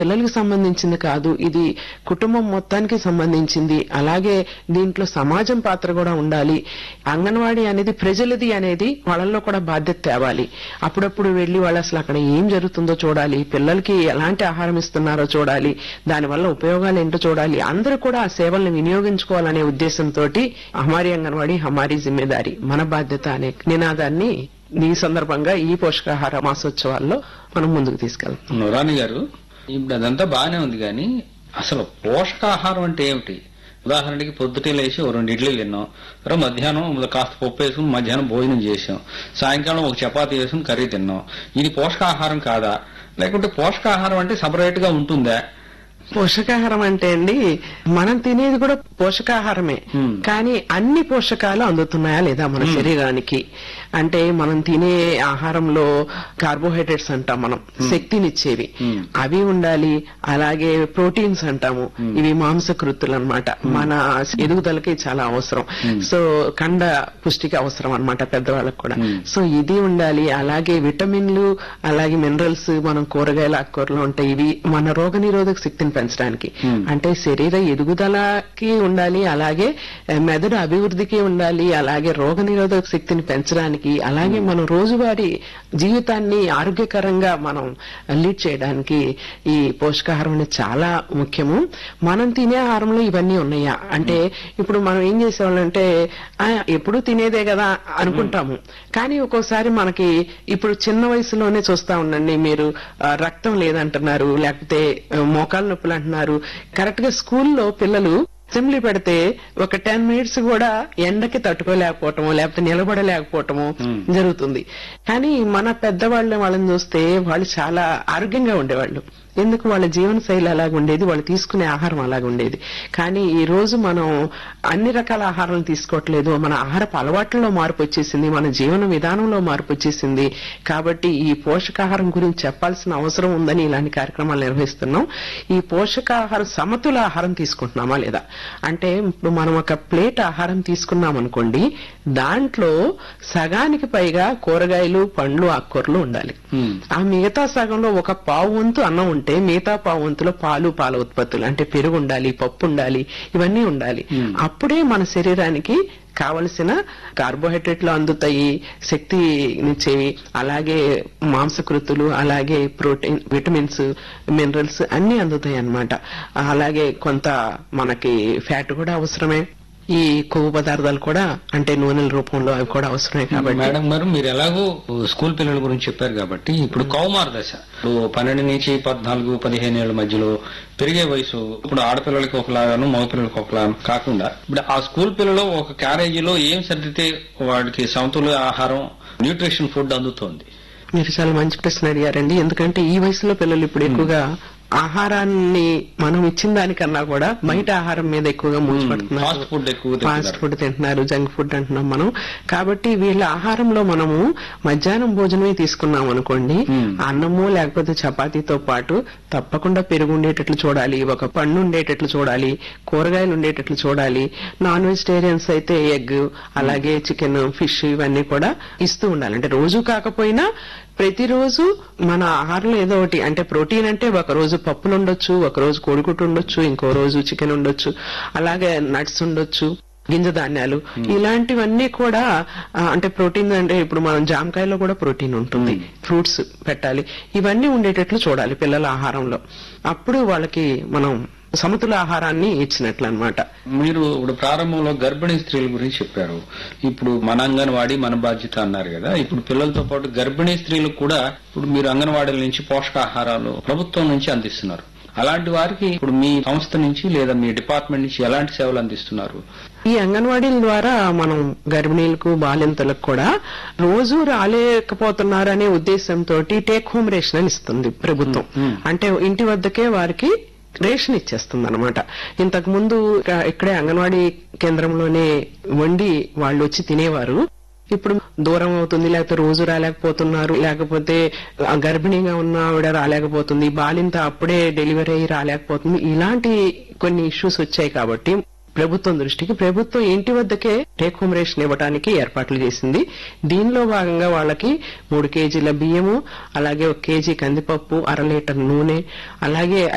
పిల్లలకి సంబంధించింది కాదు ఇది కుటుంబం మొత్తానికి సంబంధించింది అలాగే దీంట్లో సమాజం పాత్ర కూడా ఉండాలి అంగన్వాడీ అనేది ప్రజలది అనేది వాళ్ళల్లో కూడా బాధ్యత తేవాలి అప్పుడప్పుడు వెళ్లి వాళ్ళు అసలు అక్కడ ఏం జరుగుతుందో చూడాలి పిల్లలకి ఎలాంటి ఆహారం ఇస్తున్నారో చూడాలి దానివల్ల ఉపయోగాలు ఏంటో చూడాలి అందరూ కూడా ఆ సేవల్ని వినియోగించుకోవాలనే ఉద్దేశంతో హమారీ అంగన్వాడీ హమారీ జిమ్మేదారి మన బాధ్యత అనే నినాదాన్ని ఈ సందర్భంగా ఈ పోషకాహార మాసోత్సవాల్లో మనం ముందుకు తీసుకెళ్తాం నురాని గారు ఇప్పుడు అదంతా బాగానే ఉంది కానీ అసలు పోషకాహారం అంటే ఏమిటి ఉదాహరణకి పొద్దుటే లేచి ఓ రెండు ఇడ్లీలు తిన్నాం తర్వాత మధ్యాహ్నం కాస్త పప్పు వేసుకుని మధ్యాహ్నం భోజనం చేసాం సాయంకాలం ఒక చపాతీ వేసుకుని కర్రీ తిన్నాం ఇది పోషకాహారం కాదా లేకుంటే పోషకాహారం అంటే సపరేట్ గా ఉంటుందా పోషకాహారం అంటే అండి మనం తినేది కూడా పోషకాహారమే Hmm. కానీ అన్ని పోషకాలు అందుతున్నాయా లేదా మన శరీరానికి అంటే మనం తినే ఆహారంలో కార్బోహైడ్రేట్స్ అంటాం మనం శక్తినిచ్చేవి Hmm. అవి ఉండాలి అలాగే ప్రోటీన్స్ అంటాము ఇవి మాంసకృతులు అన్నమాట మన ఎదుగుదలకి చాలా అవసరం సో కండ పుష్టికి అవసరం అన్నమాట పెద్దవాళ్ళకి కూడా సో ఇది ఉండాలి అలాగే విటమిన్లు అలాగే మినరల్స్ మనం కూరగాయల ఆకుకూరలు ఉంటాయి ఇవి మన రోగ నిరోధక శక్తిని పెంచడానికి అంటే శరీర ఎదుగుదలకి ఉండాలి అలాగే ఆ, మెదడు అభివృద్ధికి ఉండాలి అలాగే రోగ నిరోధక శక్తిని పెంచడానికి అలాగే మనం రోజువారీ జీవితాన్ని ఆరోగ్యకరంగా మనం లీడ్ చేయడానికి ఈ పోషకాహారం అనేది చాలా ముఖ్యము మనం తినే ఆహారంలో ఇవన్నీ ఉన్నాయా అంటే ఇప్పుడు మనం ఏం చేసేవాళ్ళంటే "ఆ, ఎప్పుడు తినేదే కదా అనుకుంటాము కానీ ఒక్కోసారి మనకి ఇప్పుడు చిన్న వయసులోనే చూస్తా ఉండండి మీరు ఆ, రక్తం లేదంటున్నారు లేకపోతే ఆ, మోకాలు నొప్పులు అంటున్నారు కరెక్ట్ గా స్కూల్లో పిల్లలు అసెంబ్లీ పెడితే ఒక టెన్ మినిట్స్ కూడా ఎండకి తట్టుకోలేకపోవటము లేకపోతే నిలబడలేకపోవటము జరుగుతుంది కానీ మన పెద్దవాళ్ళ వాళ్ళని చూస్తే వాళ్ళు చాలా ఆరోగ్యంగా ఉండేవాళ్ళు ఎందుకు వాళ్ళ జీవన శైలి అలాగ ఉండేది వాళ్ళు తీసుకునే ఆహారం అలాగ ఉండేది కానీ ఈ రోజు మనం అన్ని రకాల ఆహారం తీసుకోవట్లేదు మన ఆహారపు అలవాట్లలో మార్పు వచ్చేసింది మన జీవన విధానంలో మార్పు వచ్చేసింది కాబట్టి ఈ పోషకాహారం గురించి చెప్పాల్సిన అవసరం ఉందని ఇలాంటి కార్యక్రమాలు నిర్వహిస్తున్నాం ఈ పోషకాహారం సమతుల ఆహారం తీసుకుంటున్నామా లేదా అంటే ఇప్పుడు మనం ఒక ప్లేట్ ఆహారం తీసుకున్నాం అనుకోండి దాంట్లో సగానికి పైగా కూరగాయలు పండ్లు ఆకుకూరలు ఉండాలి Hmm. ఆ మిగతా సగంలో ఒక పావు వంతు అన్నం ఉంటే మిగతా పావు వంతులో పాలు పాల ఉత్పత్తులు అంటే పెరుగు ఉండాలి పప్పు ఉండాలి ఇవన్నీ ఉండాలి అప్పుడే మన శరీరానికి కావలసిన కార్బోహైడ్రేట్లు అందుతాయి శక్తినిచ్చేవి అలాగే మాంసకృతులు అలాగే ప్రోటీన్ విటమిన్స్ మినరల్స్ అన్ని అందుతాయి అన్నమాట అలాగే కొంత మనకి ఫ్యాట్ కూడా అవసరమే ఈ కొవ్వు పదార్థాలు కూడా అంటే నూనెల రూపంలో అవి కూడా అవసరమే కాబట్టి మేడం గారు మీరు ఎలాగో స్కూల్ పిల్లల గురించి చెప్పారు కాబట్టి ఇప్పుడు కౌమార దశ ఇప్పుడు పన్నెండు నుంచి పద్నాలుగు పదిహేను ఏళ్ల మధ్యలో పెరిగే వయసు ఇప్పుడు ఆడపిల్లలకి ఒకలాగాను మగ పిల్లలకి ఒకలాగాను కాకుండా ఇప్పుడు ఆ స్కూల్ పిల్లలు ఒక క్యారేజీలో ఏం సర్దితే వాడికి సమతుల్య ఆహారం న్యూట్రిషన్ ఫుడ్ అందుతోంది మీరు చాలా మంచి ప్రశ్న అడిగారండి ఎందుకంటే ఈ వయసులో పిల్లలు ఇప్పుడు ఎక్కువగా ఆహారాన్ని మనం ఇచ్చిన దానికన్నా కూడా బయట ఆహారం మీద ఎక్కువగా మూసిపడుతున్నారు ఫాస్ట్ ఫుడ్ ఎక్కువ ఫాస్ట్ తింటున్నారు. ఫుడ్ తింటున్నారు జంక్ ఫుడ్ అంటున్నాం మనం కాబట్టి వీళ్ళ ఆహారంలో మనము మధ్యాహ్నం భోజనమే తీసుకున్నాం అనుకోండి అన్నము లేకపోతే చపాతీతో పాటు తప్పకుండా పెరుగు ఉండేటట్లు చూడాలి ఒక పండు ఉండేటట్లు చూడాలి కూరగాయలు ఉండేటట్లు చూడాలి నాన్ వెజిటేరియన్స్ అయితే ఎగ్ అలాగే చికెన్ ఫిష్ ఇవన్నీ కూడా ఇస్తూ ఉండాలి అంటే రోజు కాకపోయినా ప్రతిరోజు మన ఆహారంలో ఏదో ఒకటి అంటే ప్రోటీన్ అంటే ఒక రోజు పప్పులు ఉండొచ్చు ఒక రోజు కోడిగుడ్డు ఉండొచ్చు ఇంకో రోజు చికెన్ ఉండొచ్చు అలాగే నట్స్ ఉండొచ్చు గింజ ధాన్యాలు ఇలాంటివన్నీ కూడా ఆ, అంటే ప్రోటీన్ అంటే ఇప్పుడు మనం జామకాయలో కూడా ప్రోటీన్ ఉంటుంది ఫ్రూట్స్ పెట్టాలి ఇవన్నీ ఉండేటట్లు చూడాలి పిల్లల ఆహారంలో అప్పుడు వాళ్ళకి మనం సమతుల ఆహారాన్ని ఇచ్చినట్లు అన్నమాట మీరు ఇప్పుడు ప్రారంభంలో గర్భిణీ స్త్రీల గురించి చెప్పారు ఇప్పుడు మన అంగన్వాడీ మన బాధ్యత అన్నారు కదా ఇప్పుడు పిల్లలతో పాటు గర్భిణీ స్త్రీలకు కూడా ఇప్పుడు మీరు అంగన్వాడీల నుంచి పోషకాహారాలు ప్రభుత్వం నుంచి అందిస్తున్నారు అలాంటి వారికి ఇప్పుడు మీ సంస్థ నుంచి లేదా మీ డిపార్ట్మెంట్ నుంచి ఎలాంటి సేవలు అందిస్తున్నారు ఈ అంగన్వాడీల ద్వారా మనం గర్భిణీలకు బాలింతలకు కూడా రోజు రాలేకపోతున్నారు అనే ఉద్దేశంతో టేక్ హోమ్ రేషన్ అని ఇస్తుంది ప్రభుత్వం అంటే ఇంటి వద్దకే వారికి రేషన్ ఇచ్చేస్తుంది అనమాట ఇంతకు ముందు ఇక- ఇక్కడే అంగన్వాడీ కేంద్రంలోనే వండి వాళ్ళు వచ్చి తినేవారు ఇప్పుడు దూరం అవుతుంది లేకపోతే రోజు రాలేకపోతున్నారు లేకపోతే ఆ గర్భిణీగా ఉన్న ఆవిడ రాలేకపోతుంది బాలింత అప్పుడే డెలివరీ అయ్యి రాలేకపోతుంది ఇలాంటి కొన్ని ఇష్యూస్ వచ్చాయి కాబట్టి ప్రభుత్వం దృష్టికి ప్రభుత్వం ఇంటి వద్దకే టేక్ హోమ్ రేషన్ ఇవ్వడానికి ఏర్పాట్లు చేసింది దీనిలో భాగంగా వాళ్ళకి మూడు కేజీల బియ్యము అలాగే ఒక కేజీ కందిపప్పు అర లీటర్ నూనె అలాగే